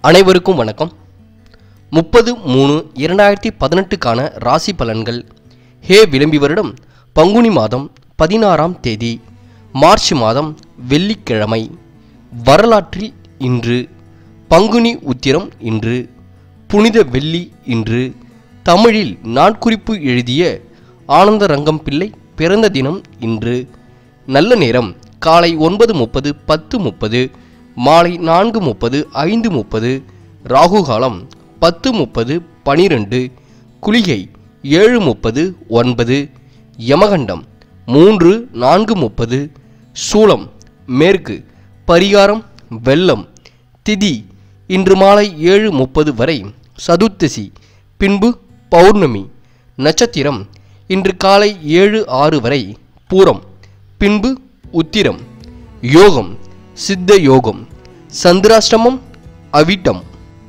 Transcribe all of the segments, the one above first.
அனைவருக்கும் வணக்கம் முப்பது மூணு இரண்டாயிரத்தி பதினெட்டுக்கான ராசி பலன்கள் ஹே விளம்பி வருடம் பங்குனி மாதம் பதினாறாம் தேதி மார்ச் மாதம் வெள்ளிக்கிழமை வரலாற்றில் இன்று பங்குனி உத்திரம் இன்று புனித வெள்ளி இன்று தமிழில் நாட்குறிப்பு எழுதிய ஆனந்த ரங்கம் பிள்ளை பிறந்த தினம் இன்று நல்ல நேரம் காலை ஒன்பது முப்பது பத்து முப்பது மாலை நான்கு முப்பது ஐந்து முப்பது ராகு காலம் பத்து முப்பது பனிரெண்டு குளிகை ஏழு முப்பது ஒன்பது யமகண்டம் மூன்று நான்கு முப்பது சூலம் மேற்கு பரிகாரம் வெள்ளம் திதி இன்று மாலை ஏழு முப்பது வரை சதுர்த்தசி பின்பு பௌர்ணமி நட்சத்திரம் இன்று காலை ஏழு ஆறு வரை பூரம் பின்பு உத்திரம் யோகம் சித்த யோகம் சந்திராஷ்டமம் அவிட்டம்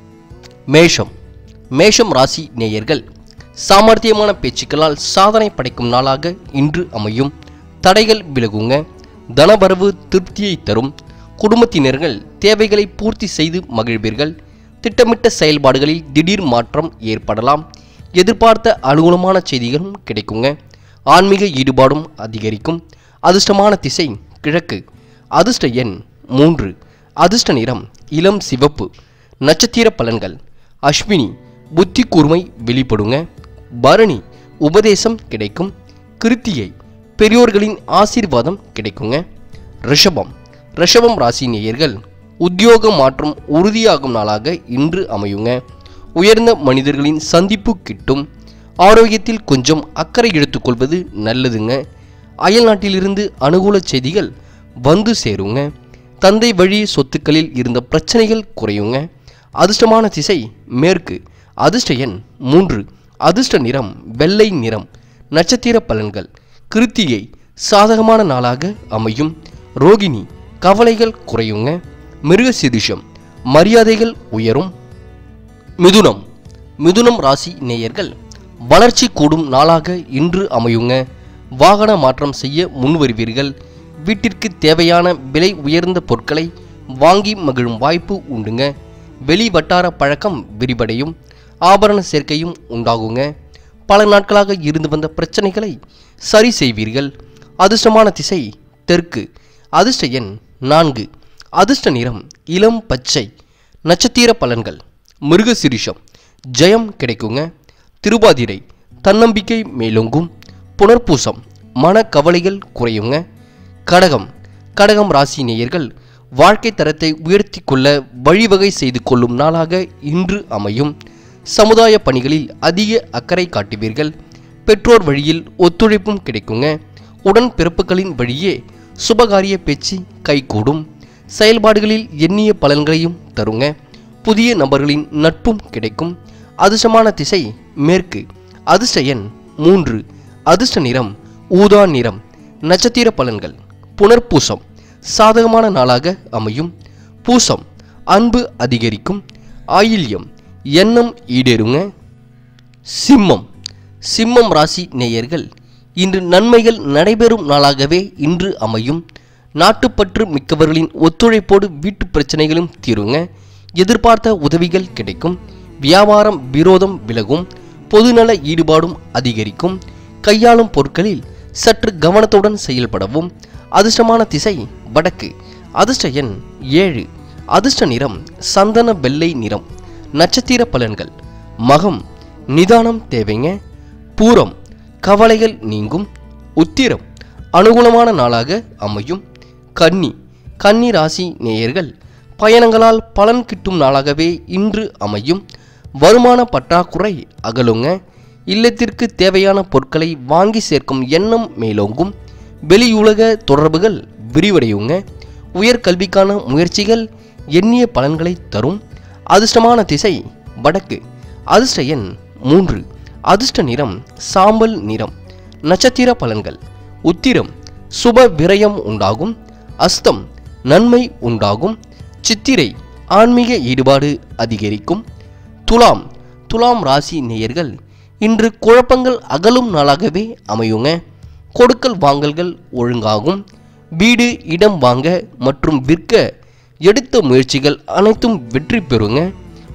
மேஷம் மேஷம் ராசி நேயர்கள் சாமர்த்தியமான பேச்சுக்களால் சாதனை படைக்கும் நாளாக இன்று அமையும் தடைகள் விலகுங்க தனவரவு திருப்தியை தரும் குடும்பத்தினர்கள் தேவைகளை பூர்த்தி செய்து மகிழ்வீர்கள் திட்டமிட்ட செயல்பாடுகளில் திடீர் மாற்றம் ஏற்படலாம் எதிர்பார்த்த அனுகூலமான செய்திகளும் கிடைக்குங்க ஆன்மீக ஈடுபாடும் அதிகரிக்கும் அதிர்ஷ்டமான திசை கிழக்கு அதிர்ஷ்ட எண் மூன்று அதிர்ஷ்ட நிறம் இளம் சிவப்பு நட்சத்திர பலன்கள் அஸ்வினி புத்தி கூர்மை வெளிப்படுங்க பரணி உபதேசம் கிடைக்கும் கிருத்திகை பெரியோர்களின் ஆசீர்வாதம் கிடைக்குங்க ரிஷபம் ரிஷபம் ராசி நேயர்கள் உத்தியோக மாற்றம் உறுதியாகும் நாளாக இன்று அமையுங்க உயர்ந்த மனிதர்களின் சந்திப்பு கிட்டும் ஆரோக்கியத்தில் கொஞ்சம் அக்கறை எடுத்துக்கொள்வது நல்லதுங்க அயல் நாட்டிலிருந்து அனுகூல செய்திகள் வந்து சேருங்க தந்தை வழி சொத்துக்களில் இருந்த பிரச்சனைகள் குறையுங்க அதிர்ஷ்டமான திசை மேற்கு அதிர்ஷ்ட எண் மூன்று அதிர்ஷ்ட நிறம் வெள்ளை நிறம் நட்சத்திர பலன்கள் கிருத்திகை சாதகமான நாளாக அமையும் ரோகிணி கவலைகள் குறையுங்க மிருகசிதிஷம் மரியாதைகள் உயரும் மிதுனம் மிதுனம் ராசி நேயர்கள் வளர்ச்சி கூடும் நாளாக இன்று அமையுங்க வாகன மாற்றம் செய்ய முன்வருவீர்கள் வீட்டிற்கு தேவையான விலை உயர்ந்த பொருட்களை வாங்கி மகிழும் வாய்ப்பு உண்டுங்க வெளி வட்டார பழக்கம் விரிவடையும் ஆபரண சேர்க்கையும் உண்டாகுங்க பல நாட்களாக இருந்து வந்த பிரச்சனைகளை சரி செய்வீர்கள் அதிர்ஷ்டமான திசை தெற்கு அதிர்ஷ்ட எண் நான்கு அதிர்ஷ்ட நிறம் இளம் பச்சை நட்சத்திர பலன்கள் மிருகசிரிஷம் ஜெயம் கிடைக்குங்க திருவாதிரை தன்னம்பிக்கை மேலோங்கும் புனர்பூசம் மன கவலைகள் குறையுங்க கடகம் கடகம் ராசி நேயர்கள் வாழ்க்கை தரத்தை உயர்த்தி கொள்ள வழிவகை செய்து கொள்ளும் நாளாக இன்று அமையும் சமுதாய பணிகளில் அதிக அக்கறை காட்டுவீர்கள் பெற்றோர் வழியில் ஒத்துழைப்பும் கிடைக்குங்க உடன் பிறப்புகளின் வழியே சுபகாரிய பேச்சு கைகூடும் செயல்பாடுகளில் எண்ணிய பலன்களையும் தருங்க புதிய நபர்களின் நட்பும் கிடைக்கும் அதிர்ஷ்டமான திசை மேற்கு அதிர்ஷ்ட எண் மூன்று அதிர்ஷ்ட நிறம் ஊதா நிறம் நட்சத்திர பலன்கள் புனர்பூசம் சாதகமான நாளாக அமையும் பூசம் அன்பு அதிகரிக்கும் ஆயில்யம் எண்ணம் ஈடேறுங்க சிம்மம் சிம்மம் ராசி நேயர்கள் இன்று நன்மைகள் நடைபெறும் நாளாகவே இன்று அமையும் நாட்டுப்பற்று மிக்கவர்களின் ஒத்துழைப்போடு வீட்டு பிரச்சனைகளும் தீருங்க எதிர்பார்த்த உதவிகள் கிடைக்கும் வியாபாரம் விரோதம் விலகும் பொதுநல ஈடுபாடும் அதிகரிக்கும் கையாளும் பொருட்களில் சற்று கவனத்துடன் செயல்படவும் அதிர்ஷ்டமான திசை வடக்கு அதிர்ஷ்ட எண் ஏழு அதிர்ஷ்ட நிறம் சந்தன வெள்ளை நிறம் நட்சத்திர பலன்கள் மகம் நிதானம் தேவைங்க பூரம் கவலைகள் நீங்கும் உத்திரம் அனுகூலமான நாளாக அமையும் கன்னி கன்னி ராசி நேயர்கள் பயணங்களால் பலன் கிட்டும் நாளாகவே இன்று அமையும் வருமான பற்றாக்குறை அகலுங்க இல்லத்திற்கு தேவையான பொருட்களை வாங்கி சேர்க்கும் எண்ணம் மேலோங்கும் வெளியுலக தொடர்புகள் விரிவடையுங்க உயர்கல்விக்கான முயற்சிகள் எண்ணிய பலன்களை தரும் அதிர்ஷ்டமான திசை வடக்கு அதிர்ஷ்ட எண் மூன்று அதிர்ஷ்ட நிறம் சாம்பல் நிறம் நட்சத்திர பலன்கள் உத்திரம் சுப விரயம் உண்டாகும் அஸ்தம் நன்மை உண்டாகும் சித்திரை ஆன்மீக ஈடுபாடு அதிகரிக்கும் துலாம் துலாம் ராசி நேயர்கள் இன்று குழப்பங்கள் அகலும் நாளாகவே அமையுங்க கொடுக்கல் வாங்கல்கள் ஒழுங்காகும் வீடு இடம் வாங்க மற்றும் விற்க எடுத்த முயற்சிகள் அனைத்தும் வெற்றி பெறுங்க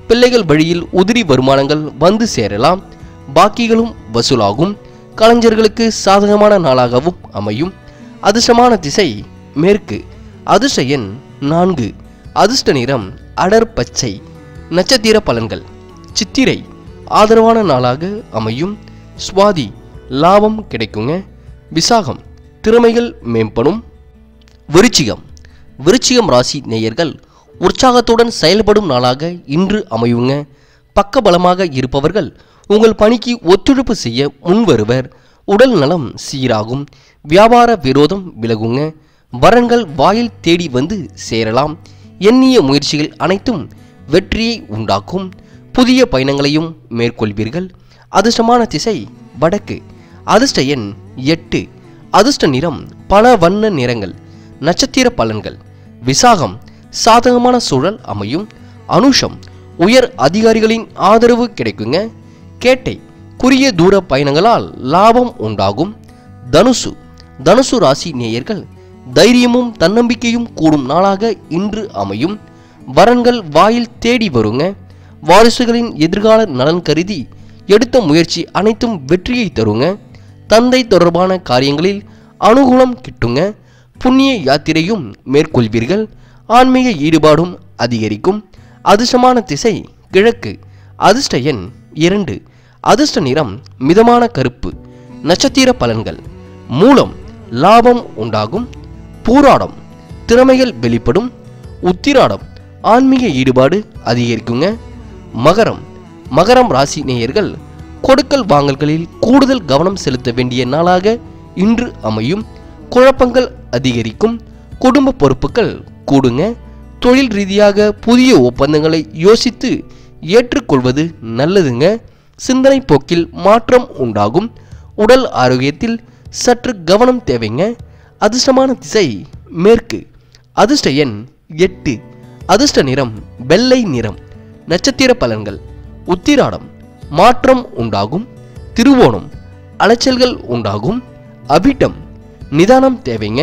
பிள்ளைகள் வழியில் உதிரி வருமானங்கள் வந்து சேரலாம் பாக்கிகளும் வசூலாகும் கலைஞர்களுக்கு சாதகமான நாளாகவும் அமையும் அதிர்ஷ்டமான திசை மேற்கு அதிர்ஷ்ட எண் நான்கு அதிர்ஷ்ட நிறம் அடர் பச்சை நட்சத்திர பலன்கள் சித்திரை ஆதரவான நாளாக அமையும் சுவாதி லாபம் கிடைக்குங்க விசாகம் திறமைகள் மேம்படும் விருச்சிகம் விருச்சிகம் ராசி நேயர்கள் உற்சாகத்துடன் செயல்படும் நாளாக இன்று அமையுங்க பக்கபலமாக இருப்பவர்கள் உங்கள் பணிக்கு ஒத்துழைப்பு செய்ய முன்வருவர் உடல் நலம் சீராகும் வியாபார விரோதம் விலகுங்க வரன்கள் வாயில் தேடி வந்து சேரலாம் எண்ணிய முயற்சிகள் அனைத்தும் வெற்றியை உண்டாக்கும் புதிய பயணங்களையும் மேற்கொள்வீர்கள் அதிர்ஷ்டமான திசை வடக்கு அதிர்ஷ்ட எண் எட்டு அதிர்ஷ்ட நிறம் பல வண்ண நிறங்கள் நட்சத்திர பலன்கள் விசாகம் சாதகமான சூழல் அமையும் அனுஷம் உயர் அதிகாரிகளின் ஆதரவு கிடைக்குங்க கேட்டை குறுகிய தூர பயணங்களால் லாபம் உண்டாகும் தனுசு தனுசு ராசி நேயர்கள் தைரியமும் தன்னம்பிக்கையும் கூடும் நாளாக இன்று அமையும் வரன்கள் வாயில் தேடி வருங்க வாரிசுகளின் எதிர்கால நலன் கருதி எடுத்த முயற்சி அனைத்தும் வெற்றியை தருங்க தந்தை தொடர்பான காரியங்களில் அனுகூலம் கிட்டுங்க புண்ணிய யாத்திரையும் மேற்கொள்வீர்கள் ஆன்மீக ஈடுபாடும் அதிகரிக்கும் அதிர்ஷ்டமான திசை கிழக்கு அதிர்ஷ்ட எண் இரண்டு அதிர்ஷ்ட நிறம் மிதமான கருப்பு நட்சத்திர பலன்கள் மூலம் லாபம் உண்டாகும் பூராடம் திறமைகள் வெளிப்படும் உத்திராடம் ஆன்மீக ஈடுபாடு அதிகரிக்குங்க மகரம் மகரம் ராசி நேயர்கள் கொடுக்கல் வாங்கல்களில் கூடுதல் கவனம் செலுத்த வேண்டிய நாளாக இன்று அமையும் குழப்பங்கள் அதிகரிக்கும் குடும்ப பொறுப்புகள் கூடுங்க தொழில் ரீதியாக புதிய ஒப்பந்தங்களை யோசித்து ஏற்றுக்கொள்வது நல்லதுங்க சிந்தனை போக்கில் மாற்றம் உண்டாகும் உடல் ஆரோக்கியத்தில் சற்று கவனம் தேவைங்க அதிர்ஷ்டமான திசை மேற்கு அதிர்ஷ்ட எண் எட்டு அதிர்ஷ்ட நிறம் வெள்ளை நிறம் நட்சத்திர பலன்கள் உத்திராடம் மாற்றம் உண்டாகும் திருவோணம் அலைச்சல்கள் உண்டாகும் அபிட்டம் நிதானம் தேவைங்க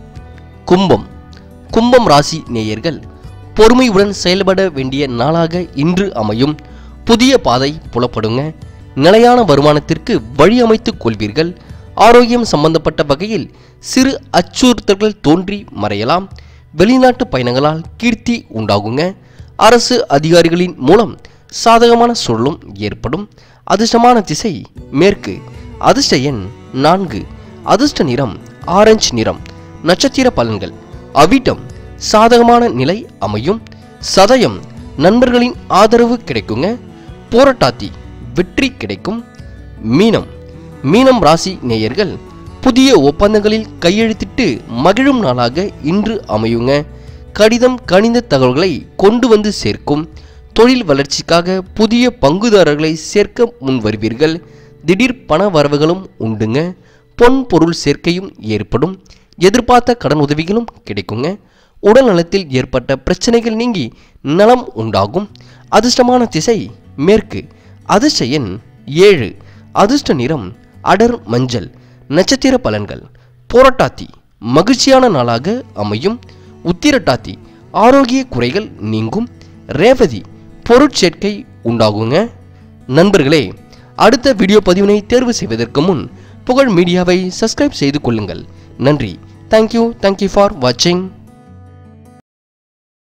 கும்பம் கும்பம் ராசி நேயர்கள் பொறுமையுடன் செயல்பட வேண்டிய நாளாக இன்று அமையும் புதிய பாதை புலப்படுங்க நிலையான வருமானத்திற்கு வழி அமைத்துக் கொள்வீர்கள் ஆரோக்கியம் சம்பந்தப்பட்ட வகையில் சிறு அச்சுறுத்தல்கள் தோன்றி மறையலாம் வெளிநாட்டு பயணங்களால் கீர்த்தி உண்டாகுங்க அரசு அதிகாரிகளின் மூலம் சாதகமான சூழலும் ஏற்படும் அதிர்ஷ்டமான திசை மேற்கு அதிர்ஷ்ட எண் நான்கு அதிர்ஷ்ட நிறம் ஆரஞ்சு நிறம் நட்சத்திர பலன்கள் அவிட்டம் சாதகமான நிலை அமையும் சதயம் நண்பர்களின் ஆதரவு கிடைக்குங்க போராட்டாத்தி வெற்றி கிடைக்கும் மீனம் மீனம் ராசி நேயர்கள் புதிய ஒப்பந்தங்களில் கையெழுத்திட்டு மகிழும் நாளாக இன்று அமையுங்க கடிதம் கணித தகவல்களை கொண்டு வந்து சேர்க்கும் தொழில் வளர்ச்சிக்காக புதிய பங்குதாரர்களை சேர்க்க முன் வருவீர்கள் திடீர் பண வரவுகளும் உண்டுங்க பொன் பொருள் சேர்க்கையும் ஏற்படும் எதிர்பார்த்த கடன் உதவிகளும் கிடைக்குங்க உடல் நலத்தில் ஏற்பட்ட பிரச்சனைகள் நீங்கி நலம் உண்டாகும் அதிர்ஷ்டமான திசை மேற்கு அதிர்ஷ்ட எண் ஏழு அதிர்ஷ்ட நிறம் அடர் மஞ்சள் நட்சத்திர பலன்கள் போராட்டாத்தி மகிழ்ச்சியான நாளாக அமையும் உத்திரட்டாத்தி ஆரோக்கிய குறைகள் நீங்கும் ரேவதி பொருட்சேர்க்கை உண்டாகுங்க நண்பர்களே அடுத்த வீடியோ பதிவினை தேர்வு செய்வதற்கு முன் புகழ் மீடியாவை சப்ஸ்கிரைப் செய்து கொள்ளுங்கள் நன்றி தேங்க்யூ தேங்க்யூ ஃபார் வாட்சிங்